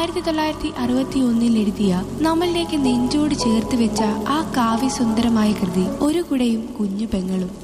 ആയിരത്തി തൊള്ളായിരത്തി അറുപത്തി ഒന്നിൽ എഴുതിയ നമ്മളിലേക്ക് നെഞ്ചോട് ചേർത്ത് വെച്ച ആ കാവ്യസുന്ദരമായ കൃതി ഒരു കുടയും കുഞ്ഞു പെങ്ങളും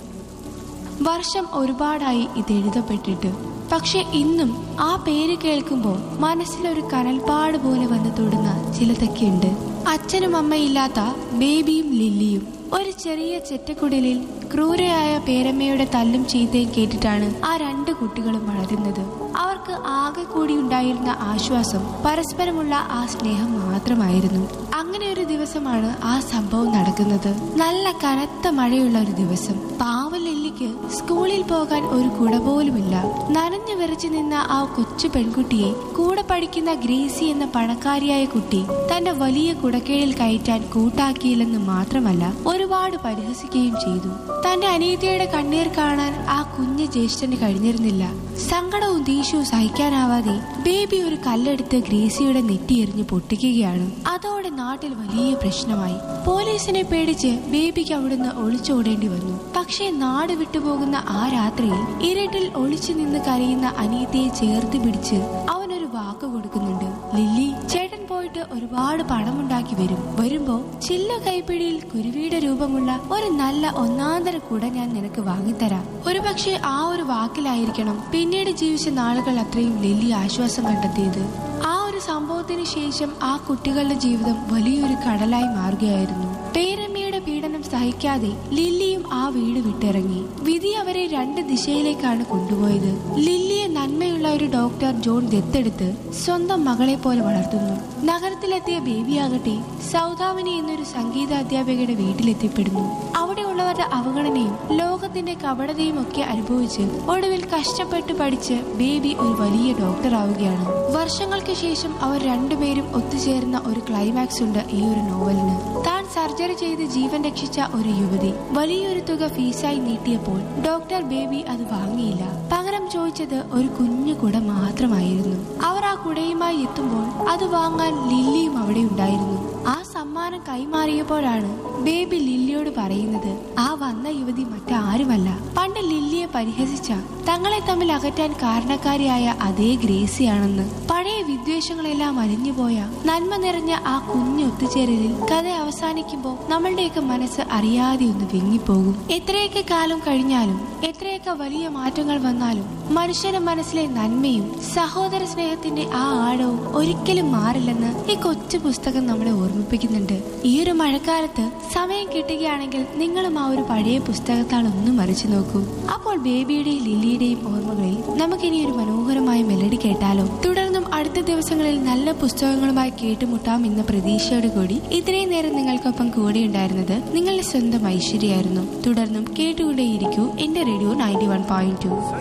വർഷം ഒരുപാടായി ഇത് എഴുതപ്പെട്ടിട്ട് പക്ഷെ ഇന്നും ആ പേര് കേൾക്കുമ്പോൾ മനസ്സിലൊരു കനൽപ്പാട് പോലെ വന്നു തൊടുന്ന ചിലതൊക്കെയുണ്ട് അച്ഛനും അമ്മയില്ലാത്ത ബേബിയും ലില്ലിയും ഒരു ചെറിയ ചെറ്റക്കുടലിൽ ക്രൂരയായ പേരമ്മയുടെ തല്ലും ചീത്തയും കേട്ടിട്ടാണ് ആ രണ്ട് കുട്ടികളും വളരുന്നത് അവർക്ക് ആകെ കൂടി ഉണ്ടായിരുന്ന ആശ്വാസം പരസ്പരമുള്ള ആ സ്നേഹം മാത്രമായിരുന്നു അങ്ങനെ ഒരു ദിവസമാണ് ആ സംഭവം നടക്കുന്നത് നല്ല കനത്ത മഴയുള്ള ഒരു ദിവസം പാവം ലില്ലിക്ക് സ്കൂളിൽ പോകാൻ ഒരു കുട പോലുമില്ല നനഞ്ഞു വിറച്ചു നിന്ന ആ കൊച്ചു പെൺകുട്ടിയെ കൂടെ പഠിക്കുന്ന ഗ്രേസി എന്ന പണക്കാരിയായ കുട്ടി തന്റെ വലിയ കുടക്കീഴിൽ കയറ്റാൻ കൂട്ടാക്കിയില്ലെന്ന് മാത്രമല്ല ഒരുപാട് പരിഹസിക്കുകയും ചെയ്തു തന്റെ അനീതിയുടെ കണ്ണീർ കാണാൻ ആ കുഞ്ഞു ജ്യേഷ്ഠന് കഴിഞ്ഞിരുന്നില്ല സങ്കടവും ദേഷ്യവും സഹിക്കാനാവാതെ ബേബി ഒരു കല്ലെടുത്ത് ഗ്രേസിയുടെ നെറ്റിയെറിഞ്ഞ് പൊട്ടിക്കുകയാണ് അതോടെ നാട്ടിൽ വലിയ പ്രശ്നമായി പോലീസിനെ പേടിച്ച് ബേബിക്ക് അവിടുന്ന് ഒളിച്ചോടേണ്ടി വന്നു പക്ഷേ നാട് വിട്ടുപോകുന്ന ആ രാത്രിയിൽ ഇരുട്ടിൽ ഒളിച്ചു നിന്ന് കരയുന്ന അനിയത്തിയെ ചേർത്ത് പിടിച്ച് അവനൊരു വാക്ക് കൊടുക്കുന്നുണ്ട് ലില്ലി ചേട്ടൻ പോയിട്ട് ഒരുപാട് പണമുണ്ടാക്കി വരും വരുമ്പോ ചില്ല കൈപ്പിടിയിൽ കുരുവിയുടെ രൂപമുള്ള ഒരു നല്ല ഒന്നാന്തര കുട ഞാൻ നിനക്ക് വാങ്ങിത്തരാം ഒരുപക്ഷെ ആ ഒരു വാക്കിലായിരിക്കണം പിന്നീട് ജീവിച്ച നാളുകൾ അത്രയും ലില്ലി ആശ്വാസം കണ്ടെത്തിയത് ആ ഒരു സംഭവത്തിന് ശേഷം ആ കുട്ടികളുടെ ജീവിതം വലിയൊരു കടലായി മാറുകയായിരുന്നു പേരമ്മയുടെ പീഡനം സഹിക്കാതെ ലില്ലിയും ആ വീട് വിട്ടിറങ്ങി വിധി അവരെ രണ്ട് ദിശയിലേക്കാണ് കൊണ്ടുപോയത് ലില്ലിയെ നന്മയുള്ള ഒരു ഡോക്ടർ ജോൺ ദത്തെടുത്ത് സ്വന്തം മകളെ പോലെ വളർത്തുന്നു നഗരത്തിലെത്തിയ ബേബിയാകട്ടെ സൗദാമിനി എന്നൊരു സംഗീത അധ്യാപികയുടെ വീട്ടിലെത്തിപ്പെടുന്നു അവിടെയുള്ളവരുടെ അവഗണനയും ലോകത്തിന്റെ കപടതയും ഒക്കെ അനുഭവിച്ച് ഒടുവിൽ കഷ്ടപ്പെട്ട് പഠിച്ച് ബേബി ഒരു വലിയ ഡോക്ടർ ആവുകയാണ് വർഷങ്ങൾക്ക് ശേഷം അവർ രണ്ടുപേരും ഒത്തുചേർന്ന ഒരു ക്ലൈമാക്സ് ഉണ്ട് ഈ ഒരു നോവലിന് താൻ സർജറി ചെയ്ത് ജീവൻ രക്ഷിച്ച ഒരു യുവതി വലിയൊരു തുക ഫീസായി നീട്ടിയപ്പോൾ ഡോക്ടർ ബേബി അത് വാങ്ങിയില്ല പകരം ചോദിച്ചത് ഒരു കുഞ്ഞു കുട മാത്രമായിരുന്നു അവർ ആ കുടയുമായി എത്തുമ്പോൾ അത് വാങ്ങാൻ ലില്ലിയും അവിടെ ഉണ്ടായിരുന്നു ആ സമ്മാനം കൈമാറിയപ്പോഴാണ് ബേബി ലില്ലിയോട് പറയുന്നത് ആ വന്ന യുവതി മറ്റാരുമല്ല പണ്ട് ലില്ലിയെ പരിഹസിച്ച തങ്ങളെ തമ്മിൽ അകറ്റാൻ കാരണക്കാരിയായ അതേ ഗ്രേസിയാണെന്ന് പഴയ വിദ്വേഷങ്ങളെല്ലാം അലിഞ്ഞുപോയ നന്മ നിറഞ്ഞ ആ കുഞ്ഞു ഒത്തുചേരലിൽ കഥ അവസാനിക്കുമ്പോൾ നമ്മളുടെയൊക്കെ മനസ്സ് അറിയാതെ ഒന്ന് വെങ്ങിപ്പോകും എത്രയൊക്കെ കാലം കഴിഞ്ഞാലും എത്രയൊക്കെ വലിയ മാറ്റങ്ങൾ വന്നാലും മനുഷ്യന്റെ മനസ്സിലെ നന്മയും സഹോദര സ്നേഹത്തിന്റെ ആ ആഴവും ഒരിക്കലും മാറില്ലെന്ന് ഈ കൊച്ചു പുസ്തകം നമ്മളെ ഓർമ്മിപ്പിക്കുന്നുണ്ട് ഈ ഒരു മഴക്കാലത്ത് സമയം കിട്ടുകയാണെങ്കിൽ നിങ്ങളും ആ ഒരു പഴയ പുസ്തകത്താൾ ഒന്ന് മറിച്ചു നോക്കൂ അപ്പോൾ ബേബിയുടെയും ലില്ലിയുടെയും ഓർമ്മകളിൽ നമുക്കിനി ഒരു മനോഹരമായ മെലഡി കേട്ടാലോ തുടർന്നും അടുത്ത ദിവസങ്ങളിൽ നല്ല പുസ്തകങ്ങളുമായി കേട്ടുമുട്ടാം എന്ന പ്രതീക്ഷയോട് കൂടി ഇത്രയും നേരം നിങ്ങൾക്കൊപ്പം കൂടെ ഉണ്ടായിരുന്നത് നിങ്ങളുടെ സ്വന്തം ഐശ്വര്യായിരുന്നു തുടർന്നും കേട്ടുകൊണ്ടേയിരിക്കൂ എന്റെ radio ninety one point to